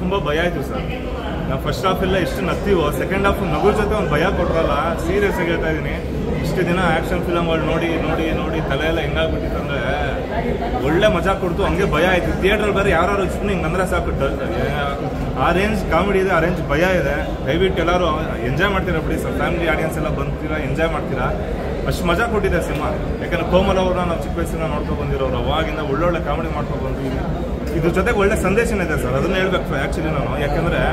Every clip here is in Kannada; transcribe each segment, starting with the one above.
ತುಂಬ ಭಯ ಆಯಿತು ಸರ್ ನಾವು ಫಸ್ಟ್ ಹಾಫ್ ಎಲ್ಲ ಎಷ್ಟು ನಗ್ತೀವೋ ಸೆಕೆಂಡ್ ಹಾಫ್ ನಗು ಜೊತೆ ಒಂದು ಭಯ ಕೊಟ್ರಲ್ಲ ಸೀರಿಯಸ್ ಆಗಿ ಹೇಳ್ತಾ ಇದ್ದೀನಿ ಇಷ್ಟು ದಿನ ಆ್ಯಕ್ಷನ್ ಫಿಲಮ್ಗಳು ನೋಡಿ ನೋಡಿ ನೋಡಿ ತಲೆ ಎಲ್ಲ ಹೆಂಗಾಗ್ಬಿಟ್ಟಿತ್ತು ಅಂದರೆ ಒಳ್ಳೆ ಮಜಾ ಕೊಡ್ತು ಹಂಗೆ ಭಯ ಆಯಿತು ಥಿಯೇಟ್ರಲ್ಲಿ ಬೇರೆ ಯಾರು ಸುಮ್ಮನೆ ಹಿಂಗೆ ಅಂದ್ರೆ ಸಾಕು ಡಲ್ ಆ ರೇಂಜ್ ಕಾಮಿಡಿ ಇದೆ ಆ ರೇಂಜ್ ಭಯ ಇದೆ ದಯವಿಟ್ಟು ಎಲ್ಲರೂ ಎಂಜಾಯ್ ಮಾಡ್ತೀರಾ ಬಿಡಿ ಸರ್ ಫ್ಯಾಮಿಲಿ ಆಡಿಯನ್ಸ್ ಎಲ್ಲ ಬಂತೀರಾ ಎಂಜಾಯ್ ಮಾಡ್ತೀರಾ ಅಷ್ಟು ಮಜಾ ಕೊಟ್ಟಿದೆ ಸಿನಿಮಾ ಯಾಕಂದ್ರೆ ಕೋಮಲ್ ಅವ್ರನ್ನ ನಾವು ಚಿಕ್ಕ ವಯಸ್ಸಿನ ನೋಡ್ಕೊ ಬಂದಿರೋರು ಅವಾಗಿಂದ ಒಳ್ಳೊಳ್ಳೆ ಕಾಮಿಡಿ ಮಾಡ್ಕೊಂಡು ಬಂದು ಇದ್ರ ಜೊತೆಗೆ ಒಳ್ಳೆ ಸಂದೇಶನ ಇದೆ ಸರ್ ಅದನ್ನ ಹೇಳ್ಬೇಕು ಆ್ಯಕ್ಚುಲಿ ನಾನು ಯಾಕಂದರೆ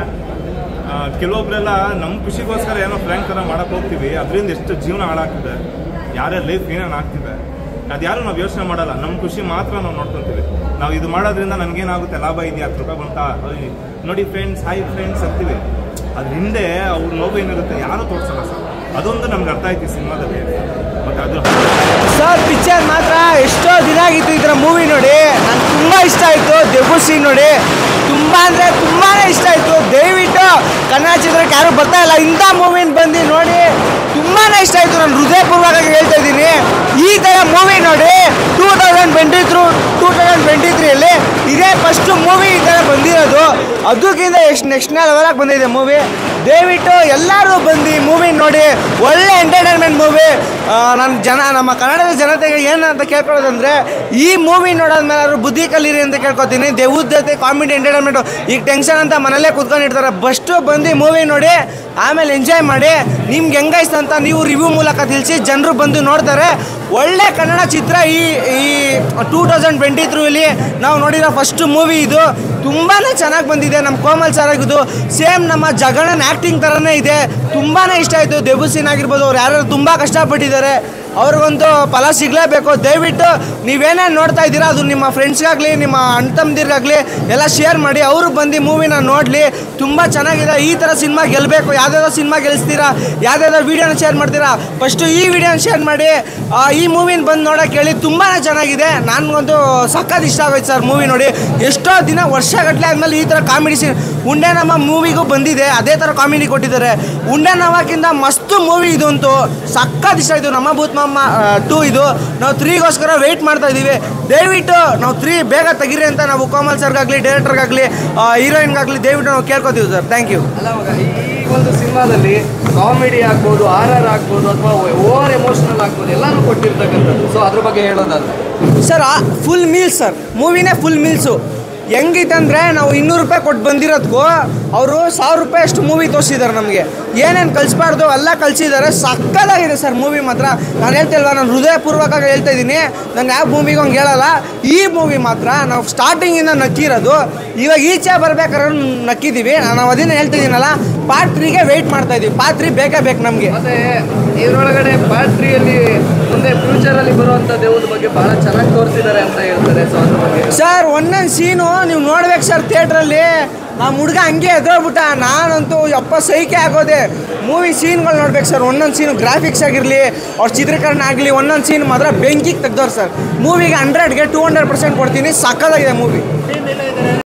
ಕೆಲವೊಬ್ರೆಲ್ಲ ನಮ್ಮ ಖುಷಿಗೋಸ್ಕರ ಏನೋ ಫ್ರ್ಯಾಂಕ್ ಥರ ಮಾಡಕ್ಕೆ ಹೋಗ್ತೀವಿ ಅದರಿಂದ ಎಷ್ಟು ಜೀವನ ಹಾಳಾಗ್ತಿದೆ ಯಾರ್ಯಾರ ಲೈಫ್ ಏನೇನು ಆಗ್ತಿದೆ ಅದ್ಯಾರು ನಾವು ಯೋಚನೆ ಮಾಡಲ್ಲ ನಮ್ಮ ಖುಷಿ ಮಾತ್ರ ನಾವು ನೋಡ್ಕೊಂತೀವಿ ನಾವು ಇದು ಮಾಡೋದ್ರಿಂದ ನನಗೇನಾಗುತ್ತೆ ಲಾಭ ಇದೆಯಾ ಹತ್ತು ರೂಪಾಯಿ ಬಂತಾ ಅಯ್ಯ್, ನೋಡಿ ಫ್ರೆಂಡ್ಸ್ ಹಾಯ್ ಫ್ರೆಂಡ್ಸ್ ಅಂತೀವಿ ಅದ್ರ ಹಿಂದೆ ಅವ್ರ ನೋವು ಏನಿರುತ್ತೆ ಯಾರೂ ತೋರಿಸಲ್ಲ ಸರ್ ಅದೊಂದು ನಮ್ಗೆ ಅರ್ಥ ಆಯ್ತು ಈ ಸಿನಿಮಾದಲ್ಲಿ ಮತ್ತು ಅದು ಸರ್ ಪಿಕ್ಚರ್ ಮಾತ್ರ ಎಷ್ಟೋ ದಿನ ಆಗಿತ್ತು ಈ ಥರ ಮೂವಿ ನೋಡಿ ನಂಗೆ ತುಂಬ ಇಷ್ಟ ಆಯಿತು ದೆಬ್ಬು ಸೀನ್ ನೋಡಿ ತುಂಬ ಅಂದರೆ ತುಂಬಾ ಇಷ್ಟ ಆಯಿತು ದಯವಿಟ್ಟು ಕನ್ನಡ ಚಿತ್ರಕ್ಕೆ ಯಾರು ಬರ್ತಾ ಇಲ್ಲ ಇಂಥ ಮೂವಿನ ಬಂದು ನೋಡಿ ತುಂಬಾ ಇಷ್ಟ ಆಯಿತು ನಾನು ಹೃದಯಪೂರ್ವಕವಾಗಿ ಹೇಳ್ತಾ ಇದ್ದೀನಿ ಈ ಥರ ಮೂವಿ ನೋಡಿ two thousand twenty through two thousand twenty ತ್ರೀಯಲ್ಲಿ ಇದೇ ಫಸ್ಟ್ ಮೂವಿ ಈ ಥರ ಬಂದಿರೋದು ಅದಕ್ಕಿಂತ ಎಷ್ಟು ನೆಕ್ಸ್ಟ್ ಲೆವೆಲಾಗಿ ಬಂದಿದೆ ಮೂವಿ ದಯವಿಟ್ಟು ಎಲ್ಲರೂ ಬಂದು ಮೂವಿ ನೋಡಿ ಒಳ್ಳೆ ಎಂಟರ್ಟೈನ್ಮೆಂಟ್ ಮೂವಿ ನನ್ನ ಜನ ನಮ್ಮ ಕನ್ನಡದ ಜನತೆಗೆ ಏನಂತ ಕೇಳ್ಕೊಳ್ಳೋದಂದ್ರೆ ಈ ಮೂವಿ ನೋಡೋದ್ಮೇಲೆ ಅವರು ಬುದ್ಧಿ ಕಲೀರಿ ಅಂತ ಕೇಳ್ಕೊತೀನಿ ದೇವ್ದ ಜೊತೆ ಕಾಮಿಡಿ ಎಂಟರ್ಟೈನ್ಮೆಂಟು ಈಗ ಟೆನ್ಷನ್ ಅಂತ ಮನೇಲೇ ಕೂತ್ಕೊಂಡಿರ್ತಾರೆ ಬಸ್ಟು ಬಂದು ಮೂವಿ ನೋಡಿ ಆಮೇಲೆ ಎಂಜಾಯ್ ಮಾಡಿ ನಿಮ್ಗೆ ಹೆಂಗಾಯ್ತು ಅಂತ ನೀವು ರಿವ್ಯೂ ಮೂಲಕ ತಿಳಿಸಿ ಜನರು ಬಂದು ನೋಡ್ತಾರೆ ಒಳ್ಳೆ ಕನ್ನಡ ಚಿತ್ರ ಈ ಈ ಟೂ ತೌಸಂಡ್ ಟ್ವೆಂಟಿ ತ್ರೀಲಿ ನಾವು ನೋಡಿರೋ ಫಸ್ಟ್ ಮೂವಿ ಇದು ತುಂಬಾ ಚೆನ್ನಾಗಿ ಬಂದಿದೆ ನಮ್ಮ ಕೋಮಲ್ ಸರ್ ಆಗಿದ್ದು ಸೇಮ್ ನಮ್ಮ ಜಗಣನ್ ಆ್ಯಕ್ಟಿಂಗ್ ಥರನೇ ಇದೆ ತುಂಬಾ ಇಷ್ಟ ಆಯಿತು ದೆಬುಸಿನ್ ಆಗಿರ್ಬೋದು ಅವ್ರು ಯಾರು ತುಂಬ ಕಷ್ಟಪಟ್ಟಿದ್ದಾರೆ ಅವ್ರಿಗಂತೂ ಫಲ ಸಿಗಲೇಬೇಕು ದಯವಿಟ್ಟು ನೀವೇನೇನು ನೋಡ್ತಾ ಇದ್ದೀರಾ ಅದು ನಿಮ್ಮ ಫ್ರೆಂಡ್ಸ್ಗಾಗಲಿ ನಿಮ್ಮ ಅಣ್ಣ ತಮ್ಮದಿರ್ಗಾಗಲಿ ಎಲ್ಲ ಶೇರ್ ಮಾಡಿ ಅವರು ಬಂದು ಮೂವಿನ ನೋಡಲಿ ತುಂಬ ಚೆನ್ನಾಗಿದೆ ಈ ಥರ ಸಿನಿಮಾ ಗೆಲ್ಲಬೇಕು ಯಾವುದಾದ್ರು ಸಿನಿಮಾ ಗೆಲ್ಲಿಸ್ತೀರಾ ಯಾವುದಾದ್ರು ವೀಡಿಯೋನ ಶೇರ್ ಮಾಡ್ತೀರಾ ಫಸ್ಟು ಈ ವಿಡಿಯೋನ ಶೇರ್ ಮಾಡಿ ಆ, ಈ ಮೂವಿನ ಬಂದು ನೋಡೋಕೆ ಹೇಳಿ ತುಂಬಾ ಚೆನ್ನಾಗಿದೆ ನನಗಂತೂ ಸಖತ್ ಇಷ್ಟ ಆಗೋಯ್ತು ಸರ್ ಮೂವಿ ನೋಡಿ ಎಷ್ಟೋ ದಿನ ವರ್ಷಗಟ್ಟಲೆ ಆದಮೇಲೆ ಈ ಥರ ಕಾಮಿಡಿ ಸೀನ್ ಉಂಡೆ ನಮ್ಮ ಮೂವಿಗೂ ಬಂದಿದೆ ಅದೇ ಥರ ಕಾಮಿಡಿ ಕೊಟ್ಟಿದ್ದಾರೆ ಉಂಡೆ ನವಕ್ಕಿಂತ ಮಸ್ತ್ ಮೂವಿ ಇದು ಅಂತೂ ಸಖತ್ ಇಷ್ಟ ಆಯಿತು ನಮ್ಮ ಭೂತ್ ಮಾಮ ಟೂ ಇದು ನಾವು ತ್ರೀಗೋಸ್ಕರ ವೆಯ್ಟ್ ಮಾಡ್ತಾ ಇದ್ದೀವಿ ದಯವಿಟ್ಟು ನಾವು ತ್ರೀ ಬೇಗ ತೆಗೀರಿ ಅಂತ ನಾವು ಕೋಮಲ್ ಸರ್ಗಾಗಲಿ ಡೈರೆಕ್ಟರ್ಗಾಗಲಿ ಹೀರೋಯಿನ್ಗಾಗಲಿ ದಯವಿಟ್ಟು ನಾವು ಕೇಳ್ಕೊತೀವಿ ಸರ್ ಥ್ಯಾಂಕ್ ಯು ಅಲ್ಲ ಮಗ ಈ ಒಂದು ಸಿನಿಮಾದಲ್ಲಿ ಕಾಮಿಡಿ ಆಗ್ಬೋದು ಆರ್ ಆರ್ ಆಗ್ಬೋದು ಅಥವಾ ಓವರ್ ಎಮೋಷನಲ್ ಆಗ್ಬೋದು ಎಲ್ಲಾನು ಕೊಟ್ಟಿರ್ತಕ್ಕಂಥದ್ದು ಸೊ ಅದ್ರ ಬಗ್ಗೆ ಹೇಳೋದಾದ್ರೆ ಸರ್ ಫುಲ್ ಮೀಲ್ಸ್ ಸರ್ ಮೂವಿನೇ ಫುಲ್ ಮೀಲ್ಸು ಹೆಂಗಿತ್ತಂದ್ರೆ ನಾವು ಇನ್ನೂರು ರೂಪಾಯಿ ಕೊಟ್ಟು ಬಂದಿರೋದಕ್ಕೂ ಅವರು ಸಾವಿರ ರೂಪಾಯಿ ಅಷ್ಟು ಮೂವಿ ತೋರಿಸಿದ್ದಾರೆ ನಮಗೆ ಏನೇನು ಕಲಿಸ್ಬಾರ್ದು ಎಲ್ಲ ಕಲಿಸಿದ್ದಾರೆ ಸಕ್ಕದಾಗಿದೆ ಸರ್ ಮೂವಿ ಮಾತ್ರ ನಾನು ಹೇಳ್ತಿಲ್ವಾ ನಾನು ಹೃದಯಪೂರ್ವಕವಾಗಿ ಹೇಳ್ತಾ ಇದ್ದೀನಿ ನಾನು ಯಾವ ಮೂವಿಗೆ ಹಂಗೆ ಹೇಳಲ್ಲ ಈ ಮೂವಿ ಮಾತ್ರ ನಾವು ಸ್ಟಾರ್ಟಿಂಗಿಂದ ನಕ್ಕಿರೋದು ಇವಾಗ ಈಚೆ ಬರ್ಬೇಕಾದ್ರೆ ನಕ್ಕಿದ್ದೀವಿ ನಾವು ಅದನ್ನೇ ಹೇಳ್ತಿದ್ದೀನಲ್ಲ ಪಾರ್ಟ್ ತ್ರೀಗೆ ವೆಯ್ಟ್ ಮಾಡ್ತಾ ಇದ್ದೀವಿ ಪಾರ್ಟ್ ತ್ರೀ ಬೇಕೇ ಬೇಕು ನಮಗೆ ಮತ್ತೆ ಇದರೊಳಗಡೆ ಬ್ಯಾಟ್ರಿಯಲ್ಲಿ ಮುಂದೆ ಫ್ಯೂಚರಲ್ಲಿ ಬರುವಂಥ ದೇವದ ಬಗ್ಗೆ ಬಹಳ ಚೆನ್ನಾಗಿ ತೋರಿಸಿದ್ದಾರೆ ಅಂತ ಹೇಳ್ತಾರೆ ಸೊ ಅದ್ರ ಬಗ್ಗೆ ಸರ್ ಒಂದೊಂದು ಸೀನು ನೀವು ನೋಡ್ಬೇಕು ಸರ್ ಥಿಯೇಟ್ರಲ್ಲಿ ನಮ್ಮ ಹುಡುಗ ಹಂಗೆ ಎದ್ರೋಗ್ಬಿಟ್ಟ ನಾನಂತೂ ಯಪ್ಪ ಸೈಕೆ ಆಗೋದೆ ಮೂವಿ ಸೀನ್ಗಳು ನೋಡ್ಬೇಕು ಸರ್ ಒಂದೊಂದು ಸೀನು ಗ್ರಾಫಿಕ್ಸ್ ಆಗಿರಲಿ ಅವ್ರ ಚಿತ್ರೀಕರಣ ಆಗಲಿ ಒಂದೊಂದು ಸೀನ್ ಮಾತ್ರ ಬೆಂಕಿಗೆ ತೆಗ್ದವ್ರು ಸರ್ ಮೂವಿಗೆ ಹಂಡ್ರೆಡ್ಗೆ ಟೂ ಹಂಡ್ರೆಡ್ ಪರ್ಸೆಂಟ್ ಕೊಡ್ತೀನಿ ಸಕ್ಕದಾಗಿದೆ ಮೂವಿ